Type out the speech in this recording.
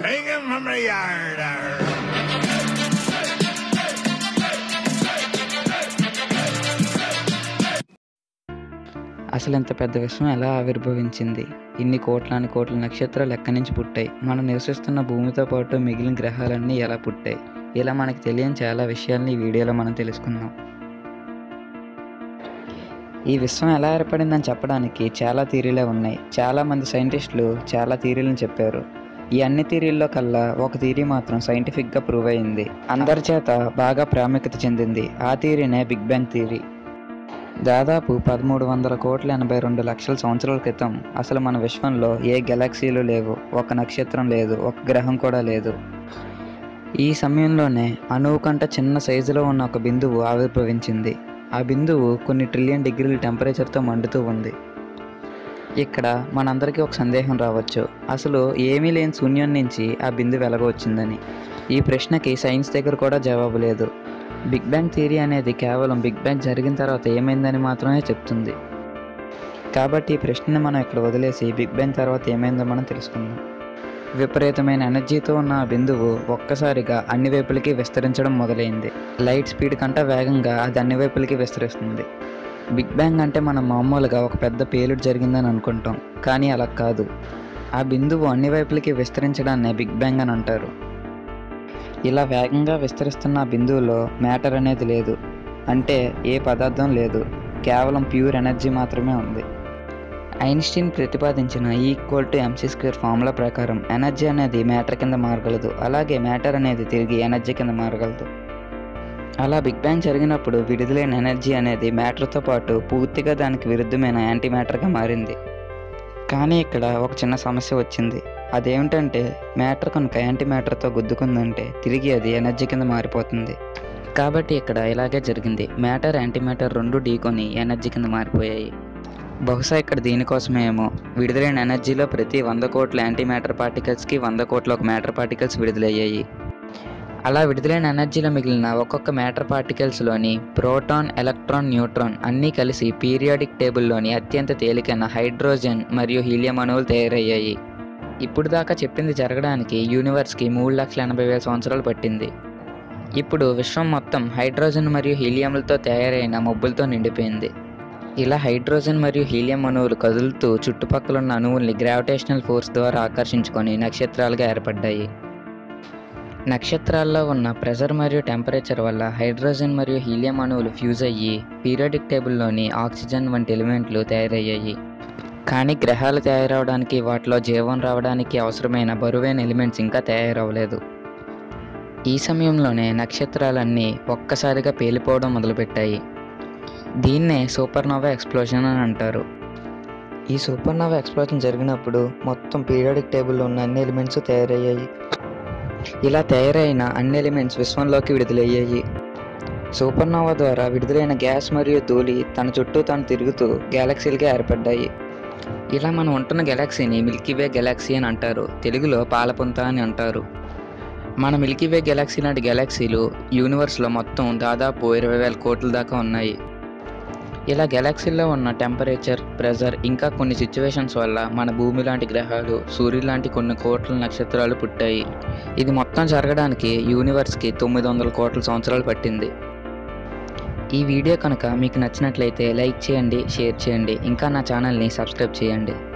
Take him from the yard. అసలు ఇంత పెద్ద విశ్వం ఎలా ఆవిర్భవించింది ఇన్ని కోట్లాని కోట్ల నక్షత్రాలు ఎక్కడి నుంచి పుట్టాయి మనం నివసిస్తున్న భూమితో పాటు మిగిలిన గ్రహాలన్నీ ఎలా పుట్టాయి ఇలా మనకి తెలియని చాలా విషయాల్ని ఈ వీడియోలో మనం తెలుసుకుందాం ఈ విశ్వం ఎలా ఏర్పడిందని చెప్పడానికి చాలా థీరీలే ఉన్నాయి చాలా మంది సైంటిస్టులు చాలా థీరీలను చెప్పారు ఈ అన్ని థీరీల్లో కల్లా ఒక థీరీ మాత్రం సైంటిఫిక్గా ప్రూవ్ అయింది అందరి చేత బాగా ప్రాముఖ్యత చెందింది ఆ థీరీనే బిగ్ బ్యాంగ్ థీరీ దాదాపు పదమూడు వందల కోట్ల ఎనభై రెండు లక్షల సంవత్సరాల క్రితం అసలు మన విశ్వంలో ఏ గెలాక్సీలు లేవు ఒక నక్షత్రం లేదు ఒక గ్రహం కూడా లేదు ఈ సమయంలోనే అణువు కంటే చిన్న సైజులో ఉన్న ఒక బిందువు ఆవిర్భవించింది ఆ బిందువు కొన్ని ట్రిలియన్ డిగ్రీల టెంపరేచర్తో మండుతూ ఉంది ఇక్కడ మనందరికీ ఒక సందేహం రావచ్చు అసలు ఏమీ లేని శూన్యం నుంచి ఆ బిందువు ఎలాగో వచ్చిందని ఈ ప్రశ్నకి సైన్స్ దగ్గర కూడా జవాబు లేదు బిగ్ బ్యాంగ్ థియరీ అనేది కేవలం బిగ్ బ్యాంగ్ జరిగిన తర్వాత ఏమైందని మాత్రమే చెప్తుంది కాబట్టి ఈ ప్రశ్నని మనం ఇక్కడ వదిలేసి బిగ్ బ్యాంగ్ తర్వాత ఏమైందో మనం తెలుసుకుందాం విపరీతమైన ఎనర్జీతో ఉన్న ఆ బిందువు ఒక్కసారిగా అన్ని వైపులకి విస్తరించడం మొదలైంది లైట్ స్పీడ్ కంటే వేగంగా అది అన్ని వైపులకి విస్తరిస్తుంది బిగ్ బ్యాంగ్ అంటే మనం మామూలుగా ఒక పెద్ద పేలుడు జరిగిందని అనుకుంటాం కానీ అలా కాదు ఆ బిందువు అన్ని వైపులకి విస్తరించడాన్నే బిగ్ బ్యాంగ్ అని అంటారు ఇలా వేగంగా విస్తరిస్తున్న ఆ బిందువులో మ్యాటర్ అనేది లేదు అంటే ఏ పదార్థం లేదు కేవలం ప్యూర్ ఎనర్జీ మాత్రమే ఉంది ఐన్స్టీన్ ప్రతిపాదించిన equal to MC square formula ప్రకారం ఎనర్జీ అనేది మ్యాటర్ కింద మారగలదు అలాగే మ్యాటర్ అనేది తిరిగి ఎనర్జీ కింద మారగలదు అలా బిగ్ బ్యాంగ్ జరిగినప్పుడు విడుదలైన ఎనర్జీ అనేది మ్యాటర్తో పాటు పూర్తిగా దానికి విరుద్ధమైన యాంటీ మ్యాటర్గా మారింది కానీ ఇక్కడ ఒక చిన్న సమస్య వచ్చింది అదేమిటంటే మ్యాటర్ కనుక యాంటీ మ్యాటర్తో గుద్దుకుందంటే తిరిగి అది ఎనర్జీ కింద మారిపోతుంది కాబట్టి ఇక్కడ ఇలాగే జరిగింది మ్యాటర్ యాంటీ మ్యాటర్ రెండు ఢీకొని ఎనర్జీ కింద మారిపోయాయి బహుశా ఇక్కడ దీనికోసమే ఏమో విడుదలైన ఎనర్జీలో ప్రతి వంద కోట్ల యాంటీ మ్యాటర్ పార్టికల్స్కి వంద కోట్ల ఒక మ్యాటర్ పార్టికల్స్ విడుదలయ్యాయి అలా విడుదలైన ఎనర్జీలో మిగిలిన ఒక్కొక్క మ్యాటర్ పార్టికల్స్లోని ప్రోటాన్ ఎలక్ట్రాన్ న్యూట్రాన్ అన్నీ కలిసి పీరియాడిక్ టేబుల్లోని అత్యంత తేలికైన హైడ్రోజన్ మరియు హీలియం అణువులు తయారయ్యాయి ఇప్పుడు దాకా చెప్పింది జరగడానికి యూనివర్స్కి మూడు లక్షల ఎనభై వేల సంవత్సరాలు పట్టింది ఇప్పుడు విశ్వం మొత్తం హైడ్రోజన్ మరియు హీలియంలతో తయారైన మబ్బులతో నిండిపోయింది ఇలా హైడ్రోజన్ మరియు హీలియం అణువులు కదులుతూ చుట్టుపక్కల ఉన్న అణువుల్ని గ్రావిటేషనల్ ఫోర్స్ ద్వారా ఆకర్షించుకొని నక్షత్రాలుగా ఏర్పడ్డాయి నక్షత్రాల్లో ఉన్న ప్రెషర్ మరియు టెంపరేచర్ వల్ల హైడ్రోజన్ మరియు హీలియం అణువులు ఫ్యూజ్ అయ్యి పీరియాడిక్ టేబుల్లోని ఆక్సిజన్ వంటి ఎలిమెంట్లు తయారయ్యాయి కానీ గ్రహాలు తయారవడానికి వాటిలో జీవం రావడానికి అవసరమైన బరువైన ఎలిమెంట్స్ ఇంకా తయారవలేదు ఈ సమయంలోనే నక్షత్రాలన్నీ ఒక్కసారిగా పేలిపోవడం మొదలుపెట్టాయి దీన్నే సూపర్నోవా ఎక్స్ప్లోజన్ అని అంటారు ఈ సూపర్నోవా ఎక్స్ప్లోజన్ జరిగినప్పుడు మొత్తం పీరియాడిక్ టేబుల్లో ఉన్న అన్ని ఎలిమెంట్స్ తయారయ్యాయి ఇలా తయారైన అన్ని ఎలిమెంట్స్ విశ్వంలోకి విడుదలయ్యాయి సూపర్నోవా ద్వారా విడుదలైన గ్యాస్ మరియు ధూళి తన చుట్టూ తాను తిరుగుతూ గ్యాలక్సీలుగా ఏర్పడ్డాయి ఇలా మనం ఉంటున్న గెలాక్సీని మిల్కీవే గెలాక్సీ అని అంటారు తెలుగులో పాలపుంత అని అంటారు మన మిల్కీవే గెలాక్సీ లాంటి గెలాక్సీలు యూనివర్స్లో మొత్తం దాదాపు ఇరవై వేల కోట్ల దాకా ఉన్నాయి ఇలా గెలాక్సీల్లో ఉన్న టెంపరేచర్ ప్రెజర్ ఇంకా కొన్ని సిచ్యువేషన్స్ వల్ల మన భూమి లాంటి గ్రహాలు సూర్యుడు లాంటి కొన్ని కోట్ల నక్షత్రాలు పుట్టాయి ఇది మొత్తం జరగడానికి యూనివర్స్కి తొమ్మిది వందల కోట్ల సంవత్సరాలు పట్టింది ఈ వీడియో కనుక మీకు నచ్చినట్లయితే లైక్ చేయండి షేర్ చేయండి ఇంకా నా ఛానల్ని సబ్స్క్రైబ్ చేయండి